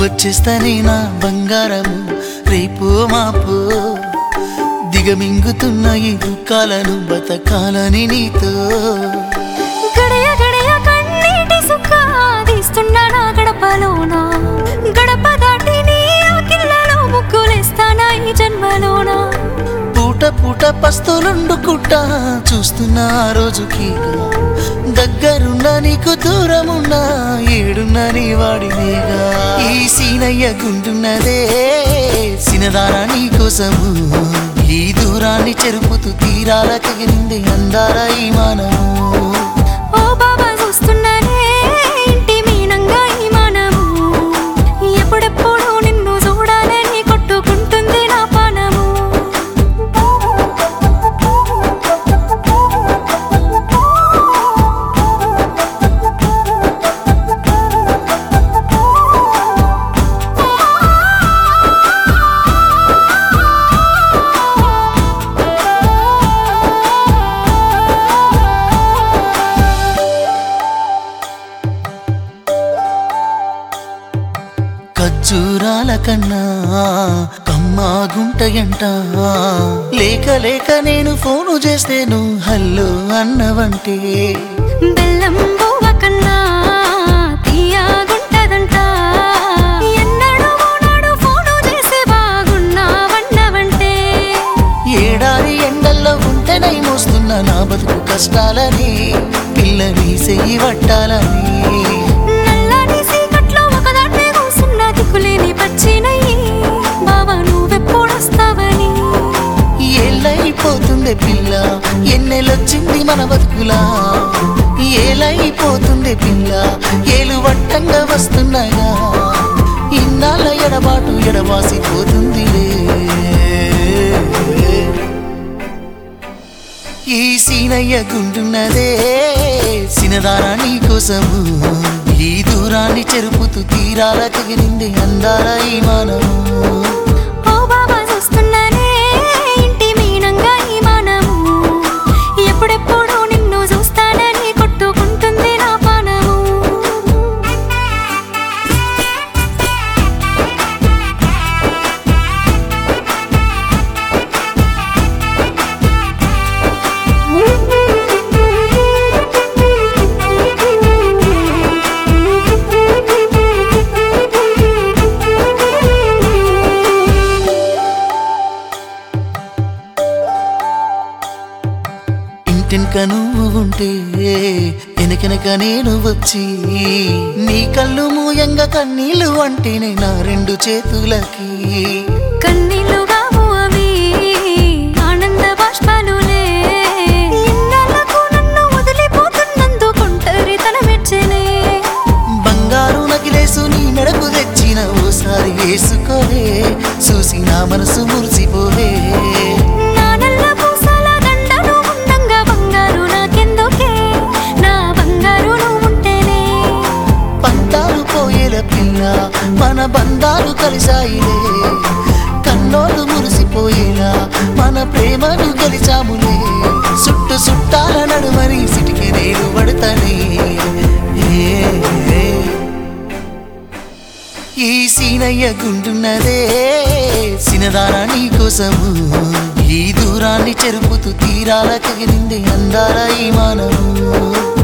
వచ్చేస్తానే నా బంగారము రేపు మాపు దిగమింగుతున్న ఈ దుఃఖాలను బతకాలని నీతో గడయ గడయ కన్నీటి సుక్క తీస్తున్నా నా గడపలోన గడప దాటి నీ ఆకిళ్ళలో ముగ్గులేస్తానా ఈ జన్మలోన పూట పూట పస్తులుండుకుంటా చూస్తున్నా ఆ రోజుకి దగ్గరున్నా నీకు దూరమున్నా ఏడున్నా నీ వాడినేగా ఈ సీనయ్య గుంటున్నదే సినదారా నీ కోసము ఈ దూరాన్ని చెరుపుతూ తీరాల తెగిరింది అందాల ఈ మానము ఓ బాబా చూస్తున్నానే ఇంటి మీనంగా ఈ మనము ఎప్పుడెప్పుడు నిన్ను చూడాలని కొట్టుకుంటుంది నా పానము ఖర్జూరాల కన్నా కమ్మాగుంటయంట లేక లేక నేను ఫోను చేస్తేను హల్లో అన్నవంటే బెల్లం బువ్వ కన్నా తీయగుంటదంట ఎన్నడూ నాడు ఫోను చేసి బాగున్నావన్నవంటే ఏడాది ఎండల్లో ఉంటేనై మోస్తున్న నా బతుకు కష్టాలని పిల్లని సెయ్యి పట్టాలని నల్లని సీకట్లో ఒకదాన్నే కూసున్న దిక్కులేని పచ్చినయ్యి బావా నువ్వెప్పుడొస్తావని ఏళ్ళైపోతుంది పిల్ల ఎన్నెలొచ్చింది మన బతుకులా ఏలైపోతుంది పిల్ల ఏలు వట్టంగా వస్తున్నాగా ఇన్నాళ్ళ ఎడబాటు ఎడవాసిపోతుందిలే ఈ సీనయ్య గుంటున్నదే సినదారా నీ కోసము ఈ దూరాన్ని చెరుపుతూ తీరాల తెగిరింది అందాల ఈ మానము ఓ బాబా చూస్తున్నానే ఇంటి మీనంగా ఈ మనము ఎప్పుడెప్పుడు నిన్ను చూస్తానని కొట్టుకుంటుంది నా పానము ఇంటినక నువ్వు ఉంటే వెనకెనక నేను వచ్చి నీ కళ్ళు మూయంగా కన్నీళ్ళు అంటేనే నా రెండు చేతులకి కన్నీళ్ళుగావు అవి ఆనంద బాష్పాలులే ఇన్నాళ్ళకు నన్ను వదిలిపోతున్నందుకు ఒంటరితనమెచ్చనే బంగారు నగిలేసు నీ మెడకు తెచ్చిన ఓసారి వేసుకోవే చూసి నా మనసు మురిసిపోవే నా నల్ల పూసల దండను ఉండంగా బంగారు నాకెందుకే నా బంగారు నువ్వుంటేనే పంతాలు పోయేల పిల్ల మన బంధాలు కలిసాయిలే కన్నోళ్ళు మురిసిపోయేలా మన ప్రేమను గెలిచాములే సుట్టు సుట్టాల నడుమని సిటికి నేను పడతానే ఏ, ఏ. ఈ సీనయ్య గుంటున్నదే సినదారా నీ కోసము ఈ దూరాన్ని చెరుపుతూ తీరాల తెగిరింది అందాల ఈ మానము